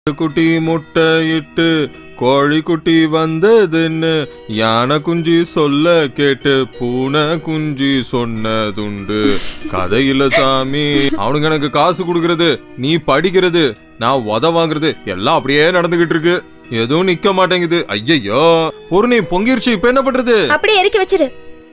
குட்டி முட்டை இட்டு கோழி குட்டி வந்ததுன்னு யானை குஞ்சு சொல்ல கேட்டு பூனை குஞ்சு சொன்னதுண்டு கதையில சாமி அவனுங்க எனக்கு காசு கொடுக்கறது நீ படிக்கிறது நான் உத வாங்குறது எல்லாம் அப்படியே நடந்துகிட்டு இருக்கு எதுவும் நிக்க மாட்டேங்குது ஐயையோ பொருணி பொங்கிருச்சு இப்ப என்ன பண்றது அப்படியே இறக்கி வச்சிரு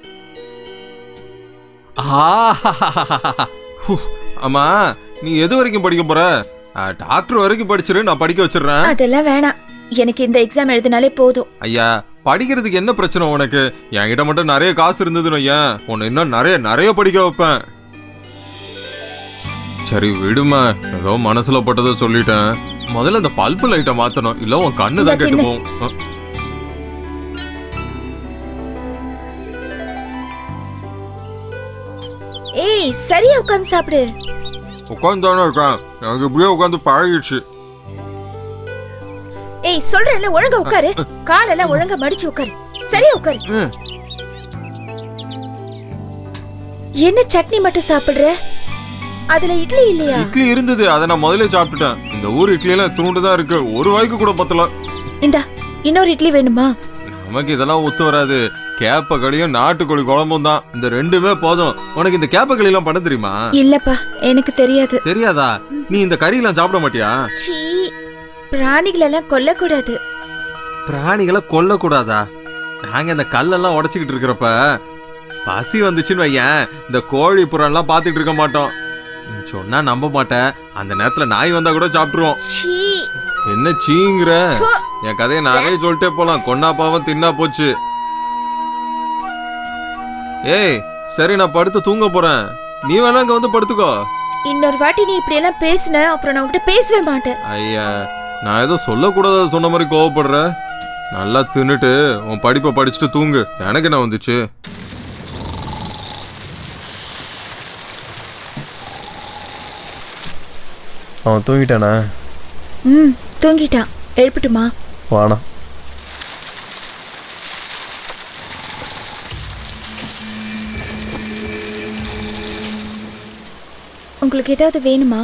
ஆஹாஹாஹாஹா. ஹூ. அம்மா நீ எது வரைக்கும் படிக்க போற ஆ, டாக்டர் வரைக்கும் படிச்சிரு நான் படிக்க வச்சிடுறேன் அதெல்லாம் வேணாம் எனக்கு இந்த எக்ஸாம் எழுதினாலே போதும் ஐயா படிக்கிறதுக்கு என்ன பிரச்சனை உனக்கு என்கிட்ட மட்டும் நிறைய காசு இருந்ததுன்னு ஏன் உன்னை இன்னும் நிறைய நிறைய படிக்க வைப்பேன் சரி விடுமா ஏதோ மனசுல பட்டதை சொல்லிட்டேன் முதல்ல இந்த பல்பு லைட்டை மாத்தணும் இல்ல உன் கண்ணு தான் இந்த கெட்டு தின்னு. போகும் அ, ஏய் சரியா உட்காந்து சாப்பிடு உட்கார்ந்துதானே இருக்கேன் எனக்கு இப்படியே உட்காந்து பழகிடுச்சு ஏய் சொல்றேன்ல ஒழுங்கா உட்காரு காலெல்லாம் ஒழுங்கா மடிச்சு உட்காரு சரியா உட்காரு ம். என்ன சட்னி மட்டும் சாப்பிடுற அதுல இட்லி இல்லையா இட்லி இருந்தது அதை நான் முதல்ல சாப்பிட்டுட்டேன் இந்த ஊர் இட்லி எல்லாம் தூண்டு தான் இருக்கு ஒரு வாய்க்கு கூட பத்தல இந்தா இன்னொரு இட்லி வேணுமா நமக்கு இதெல்லாம் ஒத்து வராது கேப்ப கடியும் நாட்டுக்கோழி குழம்பும் தான் இந்த ரெண்டுமே போதும் உனக்கு இந்த கேப்ப களி எல்லாம் பண்ண தெரியுமா இல்லப்பா எனக்கு தெரியாது தெரியாதா நீ இந்த கறி எல்லாம் சாப்பிட மாட்டியா சீ பிராணிகள் எல்லாம் கொல்லக்கூடாது பிராணிகளை கொல்ல கூடாதா நாங்க இந்த கல்லெல்லாம் உடைச்சுக்கிட்டு இருக்கிறப்ப பசி வந்துச்சுன்னு வையேன் இந்த கோழி புறம்லாம் பார்த்துட்டு இருக்க மாட்டோம் நீ சொன்னா நம்ப மாட்டேன் அந்த நேரத்துல நாய் வந்தா கூட சாப்பிட்டுருவோம் சீ என்ன சீங்கிற போ. என் கதையை நிறைய சொல்லிட்டே போலாம் கொன்னா பாவம் தின்னா போச்சு ஏய் சரி நான் படுத்து தூங்க போறேன் நீ வேணா இங்க வந்து படுத்துக்கோ இன்னொரு வாட்டி நீ இப்படி எல்லாம் பேசுன அப்புறம் நான் உன்கிட்ட பேசவே மாட்டேன் ஐயா நான் ஏதோ சொல்லக்கூடாத சொன்ன மாதிரி கோவப்படுற நல்லா தின்னுட்டு உன் படிப்பை படிச்சுட்டு தூங்கு எனக்கு என்ன வந்துச்சு அவன் தூங்கிட்டானா ம் தூங்கிட்டான் எழுப்பட்டுமா வாணாம் உங்களுக்கு ஏதாவது வேணுமா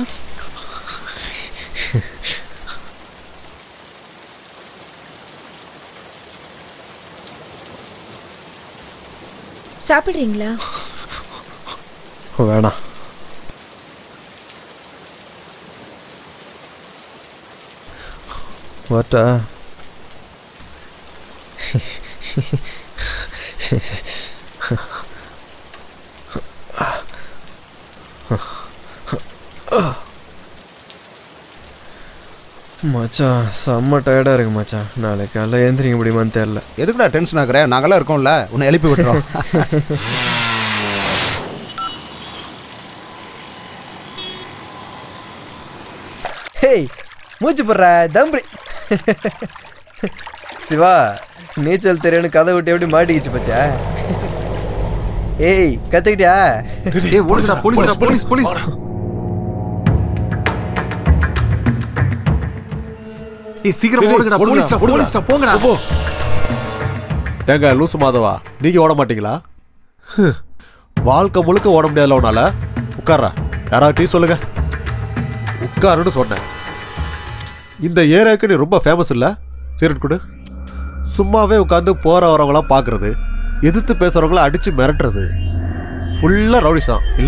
சாப்பிடுறீங்களா வேணாம் வாட்டா மச்சான் செம்ம டயர்டாக இருக்கு மச்சான் நாளைக்கு காலைல ஏந்திரிக்க முடியுமான்னு தெரில எதுக்குடா டென்ஷன் ஆகுற நாங்கெல்லாம் இருக்கோம்ல உன்னை எழுப்பி விட்டுறோம் ஹேய் மூச்சு போடுற தம்பி சிவா நீச்சல் தெரியும்னு கதை விட்டு எப்படி மாட்டிக்கிச்சு பத்தியா ஏய் கத்துக்கிட்டியா ஏய் ஓடுடா போலீஸ் போலீஸ் போலீஸ் ஏய் சீக்கிரம் ஓடுங்கடா போலீஸ்டா போலீஸ்டா போங்கடா ஏங்க லூசு மாதவா நீங்க ஓட மாட்டீங்களா ஹம். வாழ்க்கை முழுக்க ஓட முடியாதுல உன்னால உட்கார்றா யாராவது டீ சொல்லுங்க உட்காருன்னு சொன்னேன் இந்த ஏரியாவுக்கு நீ ரொம்ப ஃபேமஸ் இல்ல சீரட் கொடு சும்மாவே உட்காந்து போற வரவங்களாம் பார்க்கறது எதிர்த்து பேசுறவங்கள அடிச்சு மிரட்டுறது ஃபுல்லா ரவுடிசம் இல்ல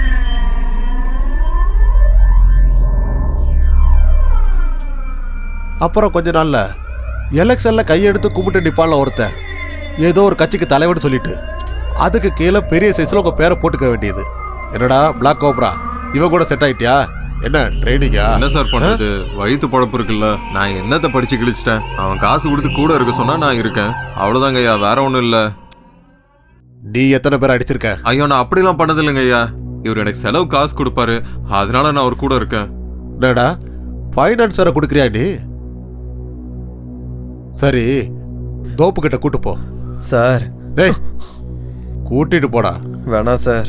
அப்புறம் கொஞ்ச நாள்ல எலெக்ஷன்ல கையெடுத்து கும்பிட்டு நிப்பான்ல ஒருத்தன் ஏதோ ஒரு கட்சிக்கு தலைவன் சொல்லிட்டு அதுக்கு கீழே பெரிய சைஸ்ல உங்க பேரை போட்டுக்க வேண்டியது என்னடா பிளாக் கோப்ரா இவன் கூட செட் ஆயிட்டியா என்ன ட்ரைனிங்கா என்ன சார் பண்றது வயித்து பழப்பு இருக்குல்ல நான் என்னத்த படிச்சு கிழிச்சிட்டேன் அவன் காசு கொடுத்து கூட இருக்க சொன்னா நான் இருக்கேன் அவ்வளவுதாங்க ஐயா வேற ஒண்ணும் இல்ல நீ எத்தனை பேர் அடிச்சிருக்க ஐயோ நான் அப்படிலாம் பண்ணது இல்லைங்க ஐயா இவர் எனக்கு செலவு காசு கொடுப்பாரு அதனால நான் அவர் கூட இருக்கேன் என்னடா ஃபைனான்சரை கொடுக்குறியா நீ சரி தோப்பு கிட்ட கூட்டு போ சார் ஏய் கூட்டிட்டு போடா வேணாம் சார்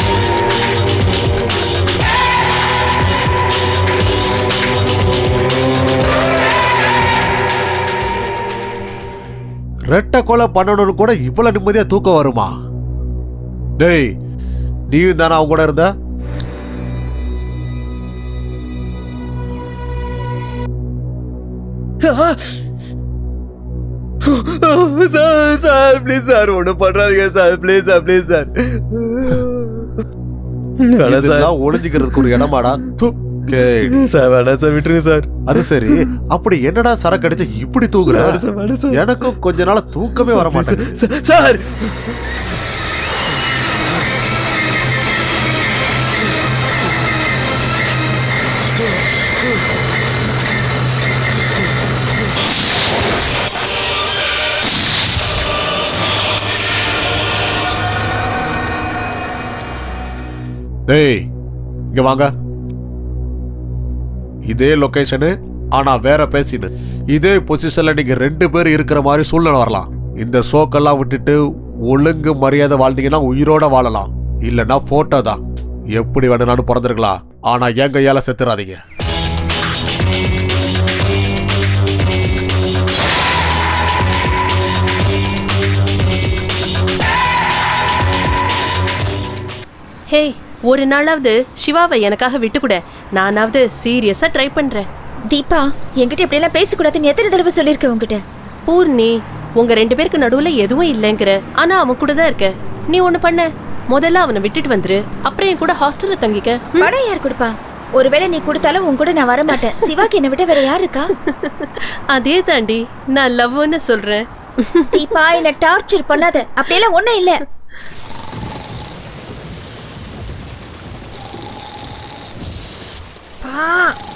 ஏய் ரெட்டை கொலை பண்ணணும்னு கூட இவ்வளவு நிம்மதியா தூக்கம் வருமா டேய் நீயும் தானே அவங்க கூட இருந்த சார் சார் ப்ளீஸ் சார் ஒன்றும் பண்ணுறாதீங்க sir please sir please sir வேணாம் சார் இதெல்லாம் ஒளிஞ்சுக்கிறதுக்கு ஒரு இடமாடா து, கேடி. சார் வேணாம் சார் விட்டுருங்க சார் அது சரி அப்படி என்னடா சரக்கு அடிச்சு இப்படி தூங்குற வேணாம் சார் வேணாம் சார் எனக்கும் கொஞ்ச நாளா தூக்கமே வர மாட்டேங்குது சார், சார் டேய் இங்க வாங்க இதே லொகேஷனு ஆனா வேற பேசினு இதே பொசிஷன்ல நீங்க ரெண்டு பேர் இருக்கிற மாதிரி சூழ்நிலை வரலாம் இந்த ஷோக்கெல்லாம் விட்டுட்டு ஒழுங்கு மரியாதை வாழ்ந்தீங்கன்னா உயிரோட வாழலாம் இல்லைன்னா போட்டோ தான் எப்படி வேணும்னாலும் பிறந்திருக்கலாம் ஆனா என் கையால செத்துறாதீங்க ஹே ஒரு நாளாவது சிவாவை எனக்காக விட்டுக்கூட நானாவது சீரியஸா ட்ரை பண்றேன் தீபா என்கிட்ட இப்படி எல்லாம் பேசக்கூடாதுன்னு எத்தனை தடவை சொல்லியிருக்கேன் உங்ககிட்ட பூர்ணி உங்க ரெண்டு பேருக்கு நடுவுல எதுவும் இல்லைங்கிற ஆனா அவன் கூட தான் இருக்க நீ ஒண்ணு பண்ண முதல்ல அவனை விட்டுட்டு வந்துரு அப்புறம் என் கூட ஹாஸ்டல்ல தங்கிக்க பணம் யார் கொடுப்பா ஒருவேளை நீ கொடுத்தாலும் உன் கூட நான் வர மாட்டேன் சிவாக்கு என்னை விட வேற யார் இருக்கா அதே தாண்டி நான் லவ்னு சொல்றேன் தீபா என்ன டார்ச்சர் பண்ணாத அப்படியெல்லாம் ஒண்ணும் இல்ல பா.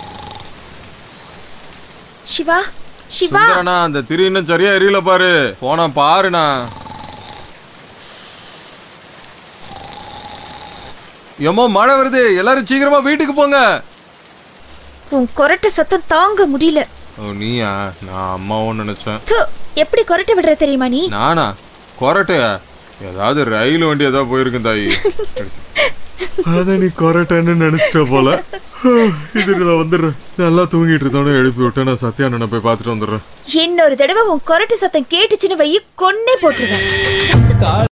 சிவா சிவா சுந்தரண்ணா அந்த திரி இன்னும் சரியா எரியல பாரு போனா பாருண்ணா எம்மோ மழை வருது எல்லாரும் சீக்கிரமா வீட்டுக்கு போங்க உன் கொரட்டை சத்தம் தாங்க முடியல ஓ நீயா நான் அம்மாவும் நினைச்சேன் து, எப்படி கொரட்டை விடுற தெரியுமா நீ நானா கொரட்டையா ஏதாவது ரயில் வண்டி ஏதாவது போயிருக்கும் தாயி அத நீ கொரட்டைன்னு நினைச்சிட்ட போல இதுக்கு நான் வந்துடுறேன் நல்லா தூங்கிட்டு இருந்தோன்னே எழுப்பி விட்டு நான் சத்யானனை போய் பார்த்துட்டு வந்துடுறேன் இன்னொரு தடவை உன் கொரட்டை சத்தம் கேட்டுச்சுன்னு வையி கொன்னே போட்டுருவேன்